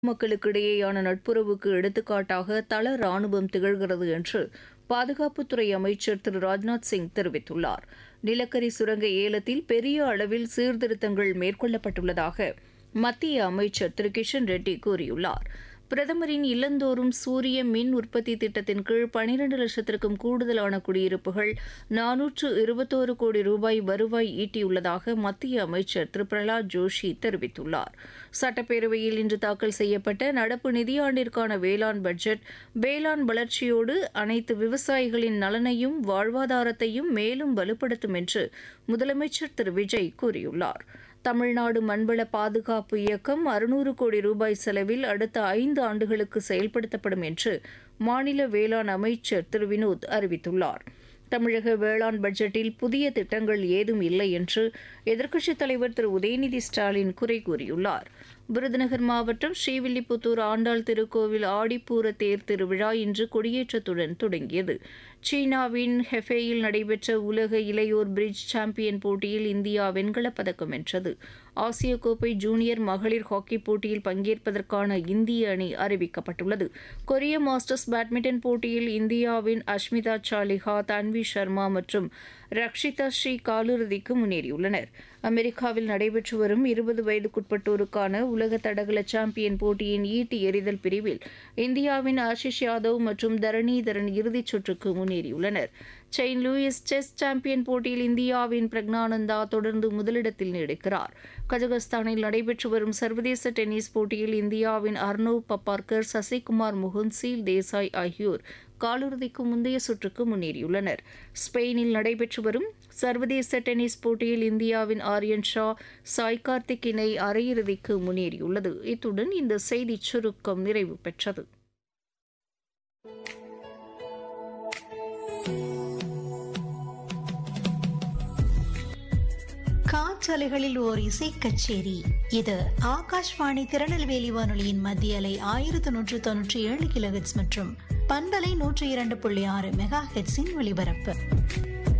மக்களுக்கிடையேயான நட்புறவுக்கு எடுத்துக்காட்டாக தள ராணுவம் திகழ்கிறது என்று பாதுகாப்புத்துறை அமைச்சர் திரு ராஜ்நாத் சிங் தெரிவித்துள்ளார் நிலக்கரி சுரங்க ஏலத்தில் பெரிய அளவில் சீர்திருத்தங்கள் மேற்கொள்ளப்பட்டுள்ளதாக மத்திய அமைச்சர் திரு கிஷன் ரெட்டி கூறியுள்ளார் பிரதமரின் இல்லந்தோறும் சூரிய மின் உற்பத்தி திட்டத்தின் கீழ் பனிரண்டு லட்சத்திற்கும் கூடுதலான குடியிருப்புகள் நானூற்று இருபத்தோரு கோடி ரூபாய் வருவாய் ஈட்டியுள்ளதாக மத்திய அமைச்சர் திரு பிரகலாத் ஜோஷி தெரிவித்துள்ளார் சட்டப்பேரவையில் இன்று தாக்கல் செய்யப்பட்ட நடப்பு நிதியாண்டிற்கான வேளாண் பட்ஜெட் வேளாண் வளர்ச்சியோடு அனைத்து விவசாயிகளின் நலனையும் வாழ்வாதாரத்தையும் மேலும் வலுப்படுத்தும் என்று முதலமைச்சர் திரு விஜய் கூறியுள்ளார் தமிழ்நாடு மண்வள பாதுகாப்பு இயக்கம் அறுநூறு கோடி ரூபாய் செலவில் அடுத்த ஐந்து ஆண்டுகளுக்கு செயல்படுத்தப்படும் என்று மாநில வேளாண் அமைச்சர் திரு வினோத் அறிவித்துள்ளார் தமிழக வேளாண் பட்ஜெட்டில் புதிய திட்டங்கள் ஏதும் இல்லை என்று எதிர்க்கட்சித் தலைவர் திரு உதயநிதி ஸ்டாலின் குறை கூறியுள்ளார் விருதுநகர் மாவட்டம் ஸ்ரீவில்லிபுத்தூர் ஆண்டாள் திருக்கோவில் ஆடிப்பூர தேர் திருவிழா இன்று கொடியேற்றத்துடன் தொடங்கியது சீனாவின் ஹெஃபேயில் நடைபெற்ற உலக இளையோர் பிரிட்ஜ் சாம்பியன் போட்டியில் இந்தியா வெண்கலப் பதக்கம் வென்றது ஆசிய கோப்பை ஜூனியர் மகளிர் ஹாக்கி போட்டியில் பங்கேற்பதற்கான இந்திய அணி அறிவிக்கப்பட்டுள்ளது கொரிய மாஸ்டர்ஸ் பேட்மிண்டன் போட்டியில் இந்தியாவின் அஷ்மிதா சாலிஹா தன்வி சர்மா மற்றும் ரக்ஷிதா ஸ்ரீ காலிறுதிக்கு முன்னேறியுள்ளனர் அமெரிக்காவில் நடைபெற்று வரும் இருபது வயதுக்குட்பட்டோருக்கான உலக தடகள சாம்பியன் போட்டியின் ஈட்டி எறிதல் பிரிவில் இந்தியாவின் ஆஷிஷ் யாதவ் மற்றும் தரணிதரன் இறுதிச் சுற்றுக்கு முன்னேறியுள்ளனர் செயின்ட் லூயிஸ் செஸ் சாம்பியன் போட்டியில் இந்தியாவின் பிரக்னானந்தா தொடர்ந்து முதலிடத்தில் நீடிக்கிறார் கஜகஸ்தானில் நடைபெற்று வரும் சர்வதேச டென்னிஸ் போட்டியில் இந்தியாவின் அர்னவ் பப்பார்கர் சசிகுமார் முகுந்த்சீல் தேசாய் ஆகியோர் காலிறுதிக்கு முந்தைய சுற்றுக்கு முன்னேறியுள்ளனர் ஸ்பெயினில் நடைபெற்று வரும் சர்வதேச டென்னிஸ் போட்டியில் இந்தியாவின் ஆரியன் ஷா சாய் கார்த்திக் இணை அரையிறுதிக்கு முன்னேறியுள்ளது இத்துடன் இந்த செய்திச் சுருக்கம் நிறைவு பெற்றது காற்றலைகளில் ஓர் இசை கச்சேரி இது ஆகாஷ்வாணி திருநெல்வேலி வானொலியின் மத்திய அலை ஆயிரத்தி நூற்று தொன்னூற்றி ஏழு கிலோஹெட்ஸ் மற்றும் பண்பலை நூற்றி இரண்டு புள்ளி ஆறு மெகா ஹெட்ஸின் ஒலிபரப்பு